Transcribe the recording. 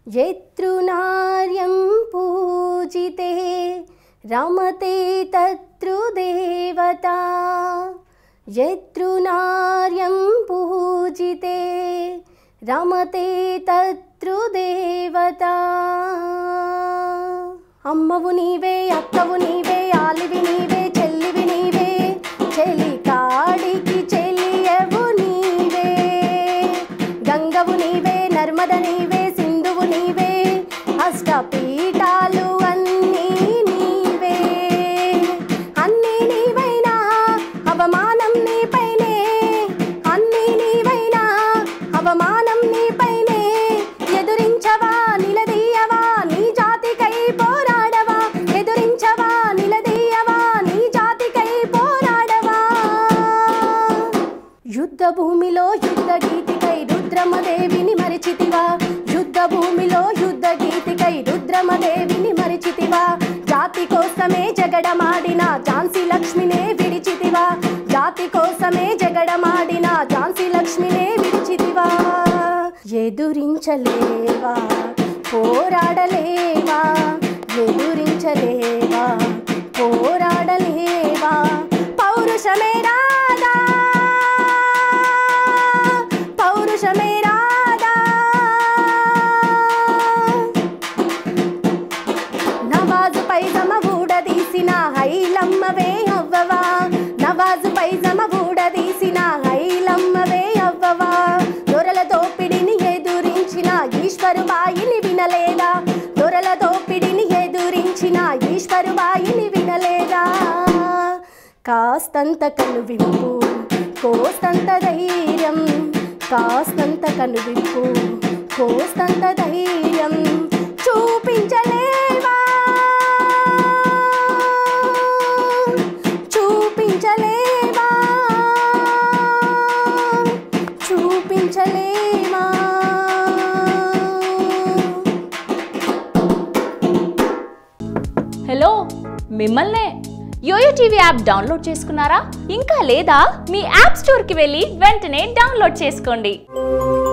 यत्रुनार्यं पूजिते रमते तत्रुदेवता यत्रुनार्यं पूजिते రమతే తత్రుదేవత అమ్మవు నీవే అక్కవు నీవే ఆలివి నీవే చెల్లివి నీవే చెలి కాడికి చెలియవు నీవే గంగవు నీవే నర్మద నీవే సింధువు నీవే అష్టపీఠాలు అన్నీ నీవే అన్నీ నీవైనా అవమానం నీపైనే అన్నీ నీవైనా అవమానం నీపైనే ఎదురించవా నిలదీయవా నీ జాతికై పోరాడవా ఎదురించవా నిలదీయవా నీ జాతికై పోరాడవా యుద్ధ భూమిలో యుద్ధ గీతికై రుద్రమదేవిని మరిచితివా యుద్ధ భూమిలో యుద్ధ గీతికై రుద్రమదేవిని మరిచితివా జాతి కోసమే జగడమాడిన ఝాన్సీ లక్ష్మినే విడిచితివా జాతి కోసమే జగడమాడిన ఝాన్సీ లక్ష్మినే విడిచితివా ఎదురించలేవా పోరాడలేవా ఎదురించలేవా పోరాడలేవా పౌరుషమే రాదా పౌరుషమే రాదా నవాజు పైజమ ఊడదీసిన హైలమ్మవే అవ్వవా నవాజు పైజమ ఊడదీసిన హైలమ్మవే అవ్వవా దొరల దోపిడిని ఎదురించిన ఈశ్వరు బాయిని వినలేదా దొరల దోపిడిని ఎదురించిన ఈశ్వరు బాయిని వినలేదా కాస్తంత కనువిప్పు కోస్తంత ధైర్యం కాస్తంత కనువిప్పు కోస్తంత ధైర్యం చూపించలేవా చూపించలేవా చూపించలేవా హలో మిమ్మల్నే యోయో టీవీ యాప్ డౌన్లోడ్ చేసుకున్నారా ఇంకా లేదా మీ యాప్ స్టోర్కి వెళ్ళి వెంటనే డౌన్లోడ్ చేసుకోండి